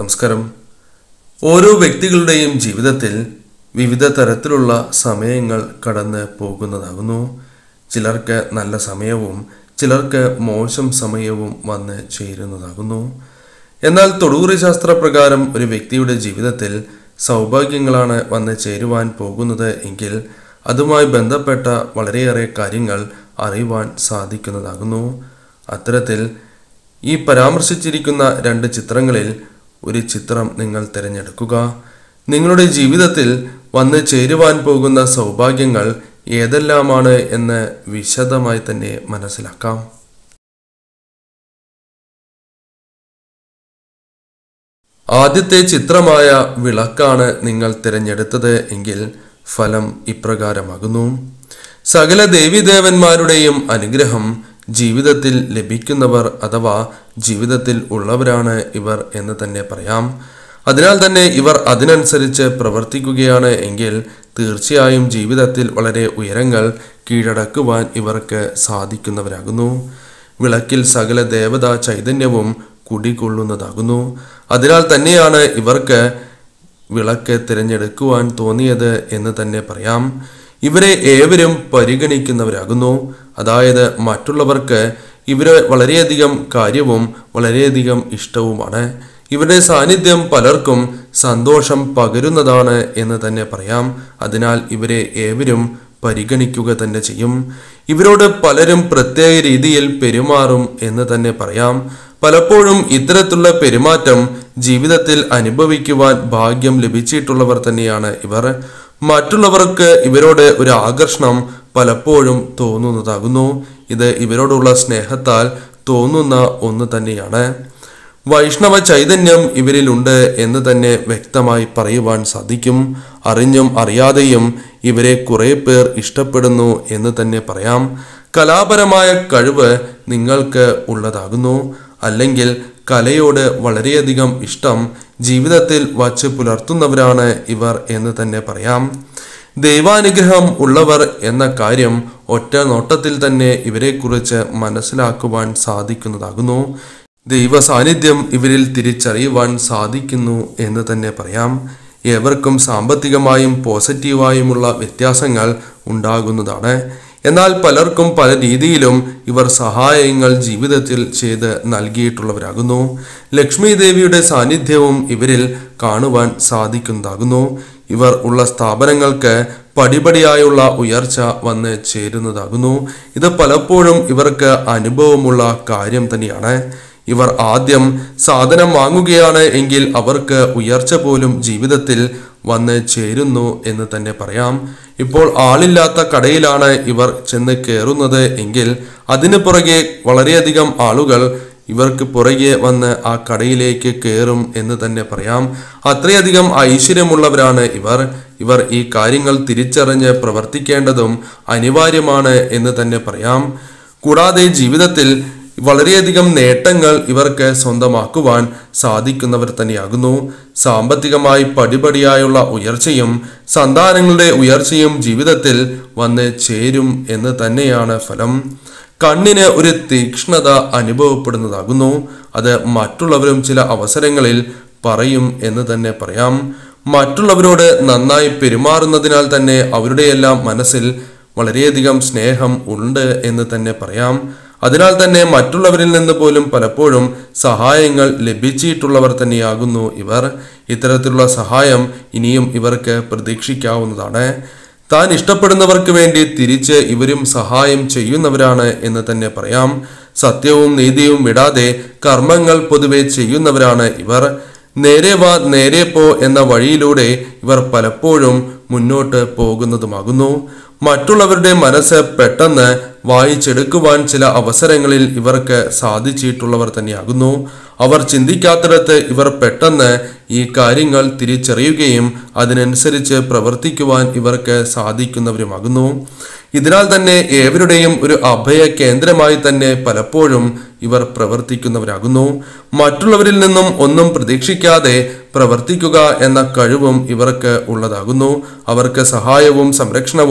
നമസ്കാരം ഓരോ വ്യക്തികളുടെയും ജീവിതത്തിൽ വിവിധ തരത്തിലുള്ള സമയങ്ങൾ കടന്ന് പോകുന്നതാകുന്നു ചിലർക്ക് നല്ല സമയവും ചിലർക്ക് മോശം സമയവും വന്ന് ചേരുന്നതാകുന്നു എന്നാൽ തൊടുകുറി ശാസ്ത്രപ്രകാരം ഒരു വ്യക്തിയുടെ ജീവിതത്തിൽ സൗഭാഗ്യങ്ങളാണ് വന്ന് ചേരുവാൻ പോകുന്നത് എങ്കിൽ അതുമായി ബന്ധപ്പെട്ട വളരെയേറെ കാര്യങ്ങൾ അറിയുവാൻ സാധിക്കുന്നതാകുന്നു അത്തരത്തിൽ ഈ പരാമർശിച്ചിരിക്കുന്ന രണ്ട് ചിത്രങ്ങളിൽ ഒരു ചിത്രം നിങ്ങൾ തിരഞ്ഞെടുക്കുക നിങ്ങളുടെ ജീവിതത്തിൽ വന്ന് ചേരുവാൻ പോകുന്ന സൗഭാഗ്യങ്ങൾ ഏതെല്ലാമാണ് എന്ന് വിശദമായി തന്നെ മനസ്സിലാക്കാം ആദ്യത്തെ ചിത്രമായ വിളക്കാണ് നിങ്ങൾ തിരഞ്ഞെടുത്തത് എങ്കിൽ ഫലം ഇപ്രകാരമാകുന്നു സകല ദേവീദേവന്മാരുടെയും അനുഗ്രഹം ജീവിതത്തിൽ ലഭിക്കുന്നവർ അഥവാ ജീവിതത്തിൽ ഉള്ളവരാണ് ഇവർ എന്ന് തന്നെ പറയാം അതിനാൽ തന്നെ ഇവർ അതിനനുസരിച്ച് പ്രവർത്തിക്കുകയാണ് എങ്കിൽ തീർച്ചയായും ജീവിതത്തിൽ വളരെ ഉയരങ്ങൾ കീഴടക്കുവാൻ ഇവർക്ക് സാധിക്കുന്നവരാകുന്നു വിളക്കിൽ സകല ദേവതാ ചൈതന്യവും കുടികൊള്ളുന്നതാകുന്നു അതിനാൽ തന്നെയാണ് ഇവർക്ക് വിളക്ക് തിരഞ്ഞെടുക്കുവാൻ തോന്നിയത് എന്ന് തന്നെ പറയാം ഇവരെ ഏവരും പരിഗണിക്കുന്നവരാകുന്നു അതായത് മറ്റുള്ളവർക്ക് ഇവരെ വളരെയധികം കാര്യവും വളരെയധികം ഇഷ്ടവുമാണ് ഇവരുടെ സാന്നിധ്യം പലർക്കും സന്തോഷം പകരുന്നതാണ് എന്ന് തന്നെ പറയാം അതിനാൽ ഇവരെ ഏവരും പരിഗണിക്കുക തന്നെ ചെയ്യും ഇവരോട് പലരും പ്രത്യേക രീതിയിൽ പെരുമാറും എന്ന് തന്നെ പറയാം പലപ്പോഴും ഇത്തരത്തിലുള്ള പെരുമാറ്റം ജീവിതത്തിൽ അനുഭവിക്കുവാൻ ഭാഗ്യം ലഭിച്ചിട്ടുള്ളവർ തന്നെയാണ് ഇവർ മറ്റുള്ളവർക്ക് ഇവരോട് ഒരു ആകർഷണം പലപ്പോഴും തോന്നുന്നതാകുന്നു ഇത് ഇവരോടുള്ള സ്നേഹത്താൽ തോന്നുന്ന ഒന്ന് തന്നെയാണ് വൈഷ്ണവ ചൈതന്യം ഇവരിലുണ്ട് എന്ന് തന്നെ വ്യക്തമായി പറയുവാൻ സാധിക്കും അറിഞ്ഞും അറിയാതെയും ഇവരെ കുറെ പേർ ഇഷ്ടപ്പെടുന്നു എന്ന് തന്നെ പറയാം കലാപരമായ കഴിവ് നിങ്ങൾക്ക് ഉള്ളതാകുന്നു അല്ലെങ്കിൽ കലയോട് വളരെയധികം ഇഷ്ടം ജീവിതത്തിൽ വച്ച് പുലർത്തുന്നവരാണ് ഇവർ എന്ന് തന്നെ പറയാം ദൈവാനുഗ്രഹം ഉള്ളവർ എന്ന കാര്യം ഒറ്റ നോട്ടത്തിൽ തന്നെ ഇവരെക്കുറിച്ച് മനസ്സിലാക്കുവാൻ സാധിക്കുന്നതാകുന്നു ദൈവ സാന്നിധ്യം ഇവരിൽ തിരിച്ചറിയുവാൻ സാധിക്കുന്നു എന്ന് തന്നെ പറയാം ഏവർക്കും സാമ്പത്തികമായും പോസിറ്റീവായുമുള്ള വ്യത്യാസങ്ങൾ ഉണ്ടാകുന്നതാണ് എന്നാൽ പലർക്കും പല രീതിയിലും ഇവർ സഹായങ്ങൾ ജീവിതത്തിൽ ചെയ്ത് നൽകിയിട്ടുള്ളവരാകുന്നു ലക്ഷ്മി ദേവിയുടെ സാന്നിധ്യവും ഇവരിൽ കാണുവാൻ സാധിക്കുന്നതാകുന്നു ഇവർ ഉള്ള സ്ഥാപനങ്ങൾക്ക് പടിപടിയായുള്ള ഉയർച്ച വന്ന് ചേരുന്നതാകുന്നു ഇത് പലപ്പോഴും ഇവർക്ക് അനുഭവമുള്ള കാര്യം തന്നെയാണ് ഇവർ ആദ്യം സാധനം വാങ്ങുകയാണ് എങ്കിൽ അവർക്ക് ഉയർച്ച പോലും ജീവിതത്തിൽ വന്ന് ചേരുന്നു എന്ന് തന്നെ പറയാം ഇപ്പോൾ ആളില്ലാത്ത കടയിലാണ് ഇവർ ചെന്ന് കയറുന്നത് എങ്കിൽ അതിനു പുറകെ വളരെയധികം ആളുകൾ ഇവർക്ക് പുറകെ വന്ന് ആ കടയിലേക്ക് കയറും എന്ന് തന്നെ പറയാം അത്രയധികം ഐശ്വര്യമുള്ളവരാണ് ഇവർ ഇവർ ഈ കാര്യങ്ങൾ തിരിച്ചറിഞ്ഞ് പ്രവർത്തിക്കേണ്ടതും അനിവാര്യമാണ് എന്ന് തന്നെ പറയാം കൂടാതെ ജീവിതത്തിൽ വളരെയധികം നേട്ടങ്ങൾ ഇവർക്ക് സ്വന്തമാക്കുവാൻ സാധിക്കുന്നവർ തന്നെയാകുന്നു സാമ്പത്തികമായി പടിപടിയായുള്ള ഉയർച്ചയും സന്താനങ്ങളുടെ ഉയർച്ചയും ജീവിതത്തിൽ വന്ന് ചേരും എന്ന് തന്നെയാണ് ഫലം കണ്ണിന് ഒരു തീക്ഷ്ണത അനുഭവപ്പെടുന്നതാകുന്നു അത് മറ്റുള്ളവരും ചില അവസരങ്ങളിൽ പറയും എന്ന് തന്നെ പറയാം മറ്റുള്ളവരോട് നന്നായി പെരുമാറുന്നതിനാൽ തന്നെ അവരുടെയെല്ലാം മനസ്സിൽ വളരെയധികം സ്നേഹം ഉണ്ട് എന്ന് തന്നെ പറയാം അതിനാൽ തന്നെ മറ്റുള്ളവരിൽ നിന്ന് പോലും പലപ്പോഴും സഹായങ്ങൾ ലഭിച്ചിട്ടുള്ളവർ തന്നെയാകുന്നു ഇവർ ഇത്തരത്തിലുള്ള സഹായം ഇനിയും ഇവർക്ക് പ്രതീക്ഷിക്കാവുന്നതാണ് താൻ ഇഷ്ടപ്പെടുന്നവർക്ക് വേണ്ടി തിരിച്ച് ഇവരും സഹായം ചെയ്യുന്നവരാണ് എന്ന് തന്നെ പറയാം സത്യവും നീതിയും വിടാതെ കർമ്മങ്ങൾ പൊതുവെ ചെയ്യുന്നവരാണ് ഇവർ നേരെ വാ നേരെ പോ എന്ന വഴിയിലൂടെ ഇവർ പലപ്പോഴും മുന്നോട്ട് പോകുന്നതുമാകുന്നു മറ്റുള്ളവരുടെ മനസ്സ് പെട്ടെന്ന് വായിച്ചെടുക്കുവാൻ ചില അവസരങ്ങളിൽ ഇവർക്ക് സാധിച്ചിട്ടുള്ളവർ തന്നെയാകുന്നു അവർ ചിന്തിക്കാത്തിടത്ത് ഇവർ പെട്ടെന്ന് ഈ കാര്യങ്ങൾ തിരിച്ചറിയുകയും അതിനനുസരിച്ച് പ്രവർത്തിക്കുവാൻ ഇവർക്ക് സാധിക്കുന്നവരുമാകുന്നു ഇതിനാൽ തന്നെ ഏവരുടെയും ഒരു അഭയ കേന്ദ്രമായി തന്നെ പലപ്പോഴും ഇവർ പ്രവർത്തിക്കുന്നവരാകുന്നു മറ്റുള്ളവരിൽ നിന്നും ഒന്നും പ്രതീക്ഷിക്കാതെ പ്രവർത്തിക്കുക എന്ന കഴിവും ഇവർക്ക് ഉള്ളതാകുന്നു അവർക്ക് സഹായവും സംരക്ഷണവും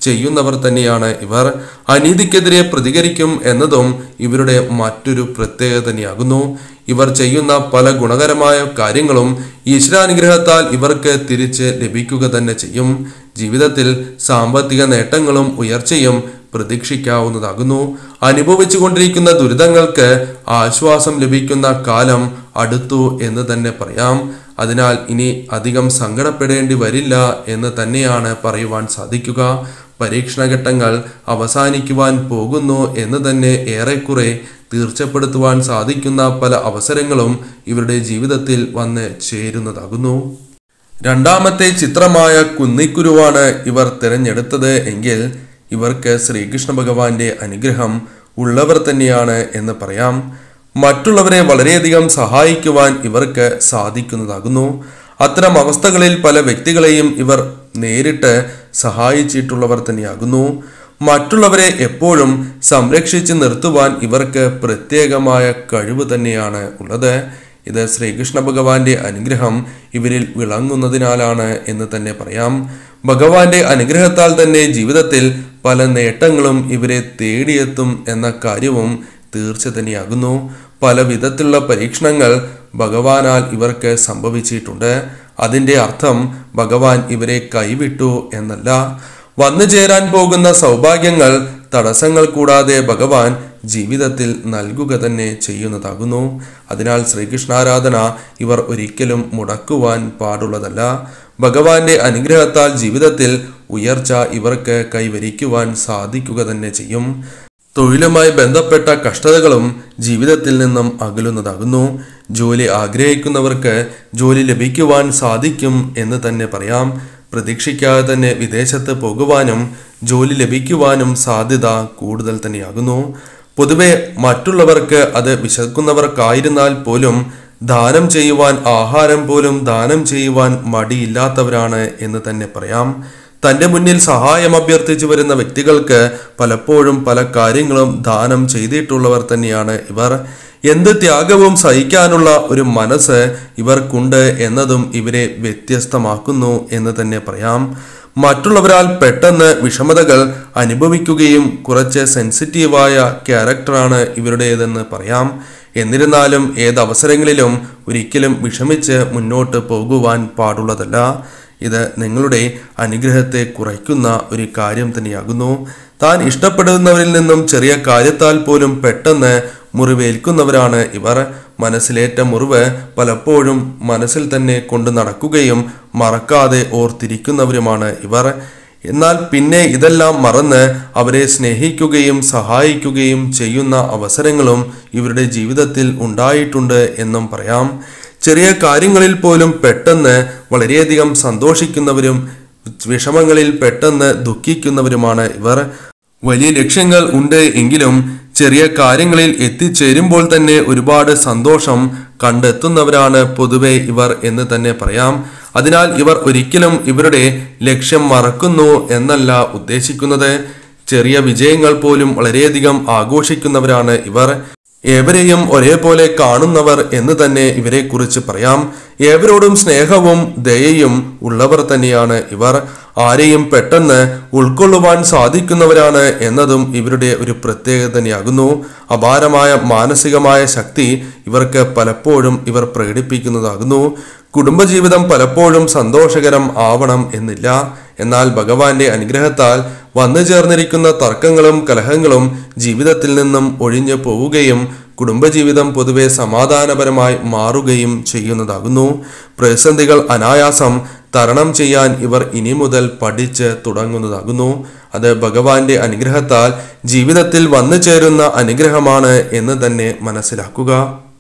ചെയ്യുന്നവർ തന്നെയാണ് ഇവർ അനീതിക്കെതിരെ പ്രതികരിക്കും എന്നതും ഇവരുടെ മറ്റൊരു പ്രത്യേകത തന്നെയാകുന്നു ഇവർ ചെയ്യുന്ന പല ഗുണകരമായ കാര്യങ്ങളും ഈശ്വരാനുഗ്രഹത്താൽ ഇവർക്ക് തിരിച്ച് ലഭിക്കുക തന്നെ ചെയ്യും ജീവിതത്തിൽ സാമ്പത്തിക നേട്ടങ്ങളും ഉയർച്ചയും പ്രതീക്ഷിക്കാവുന്നതാകുന്നു അനുഭവിച്ചുകൊണ്ടിരിക്കുന്ന ദുരിതങ്ങൾക്ക് ആശ്വാസം ലഭിക്കുന്ന കാലം അടുത്തു എന്ന് തന്നെ പറയാം അതിനാൽ ഇനി അധികം സങ്കടപ്പെടേണ്ടി വരില്ല എന്ന് തന്നെയാണ് പറയുവാൻ സാധിക്കുക പരീക്ഷണഘട്ടങ്ങൾ അവസാനിക്കുവാൻ പോകുന്നു എന്ന് തന്നെ ഏറെക്കുറെ തീർച്ചപ്പെടുത്തുവാൻ സാധിക്കുന്ന പല അവസരങ്ങളും ഇവരുടെ ജീവിതത്തിൽ വന്ന് ചേരുന്നതാകുന്നു രണ്ടാമത്തെ ചിത്രമായ കുന്നിക്കുരുവാണ് ഇവർ തിരഞ്ഞെടുത്തത് എങ്കിൽ ഇവർക്ക് ശ്രീകൃഷ്ണ ഭഗവാന്റെ അനുഗ്രഹം ഉള്ളവർ തന്നെയാണ് എന്ന് പറയാം മറ്റുള്ളവരെ വളരെയധികം സഹായിക്കുവാൻ ഇവർക്ക് സാധിക്കുന്നതാകുന്നു അത്തരം അവസ്ഥകളിൽ പല വ്യക്തികളെയും ഇവർ നേരിട്ട് സഹായിച്ചിട്ടുള്ളവർ തന്നെയാകുന്നു മറ്റുള്ളവരെ എപ്പോഴും സംരക്ഷിച്ച് നിർത്തുവാൻ ഇവർക്ക് പ്രത്യേകമായ കഴിവ് തന്നെയാണ് ഉള്ളത് ഇത് ശ്രീകൃഷ്ണ ഭഗവാന്റെ അനുഗ്രഹം ഇവരിൽ വിളങ്ങുന്നതിനാലാണ് എന്ന് തന്നെ പറയാം ഭഗവാന്റെ അനുഗ്രഹത്താൽ തന്നെ ജീവിതത്തിൽ പല നേട്ടങ്ങളും ഇവരെ തേടിയെത്തും എന്ന കാര്യവും തീർച്ച തന്നെയാകുന്നു പല വിധത്തിലുള്ള പരീക്ഷണങ്ങൾ ഭഗവാനാൽ ഇവർക്ക് സംഭവിച്ചിട്ടുണ്ട് അതിൻ്റെ അർത്ഥം ഭഗവാൻ ഇവരെ കൈവിട്ടു എന്നല്ല വന്നു ചേരാൻ പോകുന്ന സൗഭാഗ്യങ്ങൾ തടസ്സങ്ങൾ കൂടാതെ ഭഗവാൻ ജീവിതത്തിൽ നൽകുക തന്നെ ചെയ്യുന്നതാകുന്നു അതിനാൽ ശ്രീകൃഷ്ണാരാധന ഇവർ ഒരിക്കലും മുടക്കുവാൻ പാടുള്ളതല്ല ഭഗവാന്റെ അനുഗ്രഹത്താൽ ജീവിതത്തിൽ ഉയർച്ച ഇവർക്ക് കൈവരിക്കുവാൻ സാധിക്കുക തന്നെ ചെയ്യും തൊഴിലുമായി ബന്ധപ്പെട്ട കഷ്ടതകളും ജീവിതത്തിൽ നിന്നും അകലുന്നതാകുന്നു ജോലി ആഗ്രഹിക്കുന്നവർക്ക് ജോലി ലഭിക്കുവാൻ സാധിക്കും എന്ന് തന്നെ പറയാം പ്രതീക്ഷിക്കാതെ തന്നെ വിദേശത്ത് പോകുവാനും ജോലി ലഭിക്കുവാനും സാധ്യത കൂടുതൽ തന്നെയാകുന്നു പൊതുവെ മറ്റുള്ളവർക്ക് അത് വിശക്കുന്നവർക്കായിരുന്നാൽ പോലും ദാനം ചെയ്യുവാൻ ആഹാരം പോലും ദാനം ചെയ്യുവാൻ മടിയില്ലാത്തവരാണ് എന്ന് തന്നെ പറയാം തൻ്റെ മുന്നിൽ സഹായം അഭ്യർത്ഥിച്ചു വരുന്ന വ്യക്തികൾക്ക് പലപ്പോഴും പല കാര്യങ്ങളും ദാനം ചെയ്തിട്ടുള്ളവർ തന്നെയാണ് ഇവർ എന്ത് ത്യാഗവും സഹിക്കാനുള്ള ഒരു മനസ്സ് ഇവർക്കുണ്ട് എന്നതും ഇവരെ വ്യത്യസ്തമാക്കുന്നു എന്ന് തന്നെ പറയാം മറ്റുള്ളവരാൽ പെട്ടെന്ന് വിഷമതകൾ അനുഭവിക്കുകയും കുറച്ച് സെൻസിറ്റീവായ ക്യാരക്ടറാണ് ഇവരുടേതെന്ന് പറയാം എന്നിരുന്നാലും ഏത് അവസരങ്ങളിലും ഒരിക്കലും വിഷമിച്ച് മുന്നോട്ട് പോകുവാൻ പാടുള്ളതല്ല ഇത് നിങ്ങളുടെ അനുഗ്രഹത്തെ കുറയ്ക്കുന്ന ഒരു കാര്യം തന്നെയാകുന്നു താൻ ഇഷ്ടപ്പെടുന്നവരിൽ നിന്നും ചെറിയ കാര്യത്താൽ പോലും പെട്ടെന്ന് മുറിവേൽക്കുന്നവരാണ് ഇവർ മനസ്സിലേറ്റ മുറിവ് പലപ്പോഴും മനസ്സിൽ തന്നെ കൊണ്ട് നടക്കുകയും മറക്കാതെ ഓർത്തിരിക്കുന്നവരുമാണ് ഇവർ എന്നാൽ പിന്നെ ഇതെല്ലാം മറന്ന് അവരെ സ്നേഹിക്കുകയും സഹായിക്കുകയും ചെയ്യുന്ന അവസരങ്ങളും ഇവരുടെ ജീവിതത്തിൽ ഉണ്ടായിട്ടുണ്ട് എന്നും പറയാം ചെറിയ കാര്യങ്ങളിൽ പോലും പെട്ടെന്ന് വളരെയധികം സന്തോഷിക്കുന്നവരും വിഷമങ്ങളിൽ പെട്ടെന്ന് ദുഃഖിക്കുന്നവരുമാണ് ഇവർ വലിയ ലക്ഷ്യങ്ങൾ ഉണ്ട് എങ്കിലും ചെറിയ കാര്യങ്ങളിൽ എത്തിച്ചേരുമ്പോൾ തന്നെ ഒരുപാട് സന്തോഷം കണ്ടെത്തുന്നവരാണ് പൊതുവെ ഇവർ എന്ന് തന്നെ പറയാം അതിനാൽ ഇവർ ഒരിക്കലും ഇവരുടെ ലക്ഷ്യം മറക്കുന്നു എന്നല്ല ഉദ്ദേശിക്കുന്നത് ചെറിയ വിജയങ്ങൾ പോലും വളരെയധികം ആഘോഷിക്കുന്നവരാണ് ഇവർ ഏവരെയും ഒരേപോലെ കാണുന്നവർ എന്ന് തന്നെ ഇവരെക്കുറിച്ച് പറയാം ഏവരോടും സ്നേഹവും ദയയും ഉള്ളവർ തന്നെയാണ് ഇവർ ആരെയും പെട്ടെന്ന് ഉൾക്കൊള്ളുവാൻ സാധിക്കുന്നവരാണ് എന്നതും ഇവരുടെ ഒരു പ്രത്യേകത തന്നെയാകുന്നു അപാരമായ മാനസികമായ ശക്തി ഇവർക്ക് പലപ്പോഴും ഇവർ പ്രകടിപ്പിക്കുന്നതാകുന്നു കുടുംബജീവിതം പലപ്പോഴും സന്തോഷകരം ആവണം എന്നില്ല എന്നാൽ ഭഗവാന്റെ അനുഗ്രഹത്താൽ വന്നു ചേർന്നിരിക്കുന്ന തർക്കങ്ങളും കലഹങ്ങളും ജീവിതത്തിൽ നിന്നും ഒഴിഞ്ഞു പോവുകയും കുടുംബജീവിതം പൊതുവെ സമാധാനപരമായി മാറുകയും ചെയ്യുന്നതാകുന്നു പ്രതിസന്ധികൾ അനായാസം തരണം ചെയ്യാൻ ഇവർ ഇനി മുതൽ പഠിച്ച് തുടങ്ങുന്നതാകുന്നു അത് ഭഗവാന്റെ അനുഗ്രഹത്താൽ ജീവിതത്തിൽ വന്നു ചേരുന്ന അനുഗ്രഹമാണ് എന്ന് തന്നെ മനസ്സിലാക്കുക